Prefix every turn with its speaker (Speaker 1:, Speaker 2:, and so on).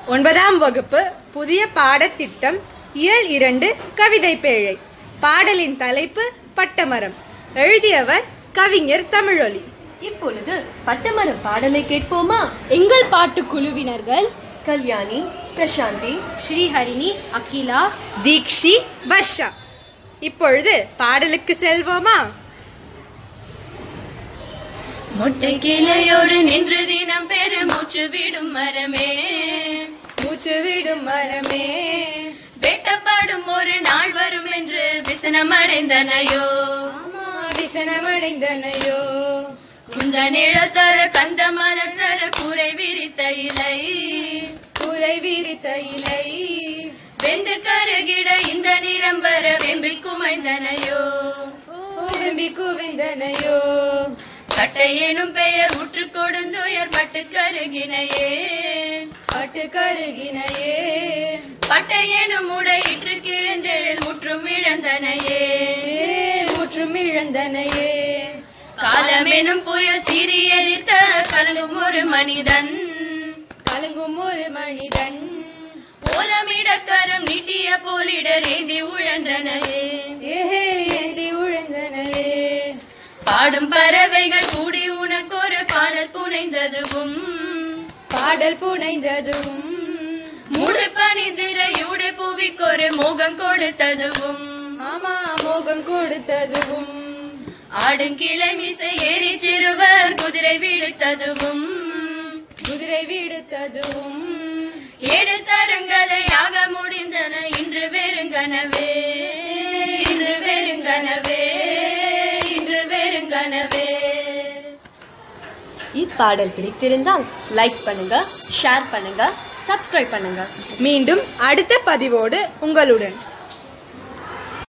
Speaker 1: ஒன்பதாம் வகுப்பு புதிய பாடத்திட்டம் இயல் இரண்டு கவிதை பேழை பாடலின் தலைப்பு பட்டமரம் எழுதியவர் கவிஞர் தமிழொலி
Speaker 2: இப்பொழுது பட்டமரம் பாடலை கேட்போமா
Speaker 3: எங்கள் பாட்டு குழுவினர்கள்
Speaker 2: கல்யாணி பிரசாந்தி
Speaker 3: ஸ்ரீஹரிணி அகிலா
Speaker 1: தீக்ஷி வர்ஷா இப்பொழுது பாடலுக்கு செல்வோமா
Speaker 2: மொட்டை கிளையோடு நின்று தினம் பெரு மூச்சு விடும் மரமே
Speaker 1: மூச்சு விடும் மரமே
Speaker 2: வெட்டப்படும் ஒரு நாள் வரும் என்று விசனம் அடைந்தனையோ
Speaker 1: விசனமடைந்தனையோ
Speaker 2: குந்த நிழத்தர கந்த மலத்தர கூரை விரித்த இலை
Speaker 1: கூரை விரித்த இலை
Speaker 2: வெந்து கருகிட இந்த நிறம் வர வெம்பி குமைந்தனையோ
Speaker 1: வெம்பி குவிந்தனையோ
Speaker 2: கட்டை எனும் பெயர் முற்று கொடுந்துயர் பட்டு கருகினையே
Speaker 1: பட்டு கருகினையே
Speaker 2: பட்டை எனும் உடையிற்று கிழந்தெழில் முற்றும் இழந்தனையே
Speaker 1: முற்றும் இழந்தனையே
Speaker 2: காலம் எனும் புயல் சீறி எரித்த கலங்கும் ஒரு மனிதன்
Speaker 1: கலங்கும் ஒரு மனிதன்
Speaker 2: ஓலமிடக்கரம் நீட்டிய போலிடர் ஏந்தி உழன்றனையே
Speaker 1: ஏஹே ஏந்தி உழந்தனையே
Speaker 2: பாடும் பறவைகள் கூடி உனக்கு ஒரு பாடல் புனைந்ததுவும்
Speaker 1: பாடல் புனைந்ததும்
Speaker 2: மூடு பனிதிரையூடு புவிக்கொரு மோகம் கொடுத்ததுவும்
Speaker 1: ஆமா மோகம் கொடுத்ததும்
Speaker 2: ஆடுங்கிளை மிசை ஏறி சிறுவர் குதிரை விடுத்ததுவும்
Speaker 1: குதிரை விடுத்ததும்
Speaker 2: ஏழு தரங்களையாக முடிந்தன இன்று வெறுங்கனவே இன்று வெறுங்கனவே இன்று வெறுங்கனவே இப்பாடல் பிடித்திருந்தால் லைக் பண்ணுங்க ஷேர் பண்ணுங்க சப்ஸ்கிரைப் பண்ணுங்க
Speaker 1: மீண்டும் அடுத்த பதிவோடு உங்களுடன்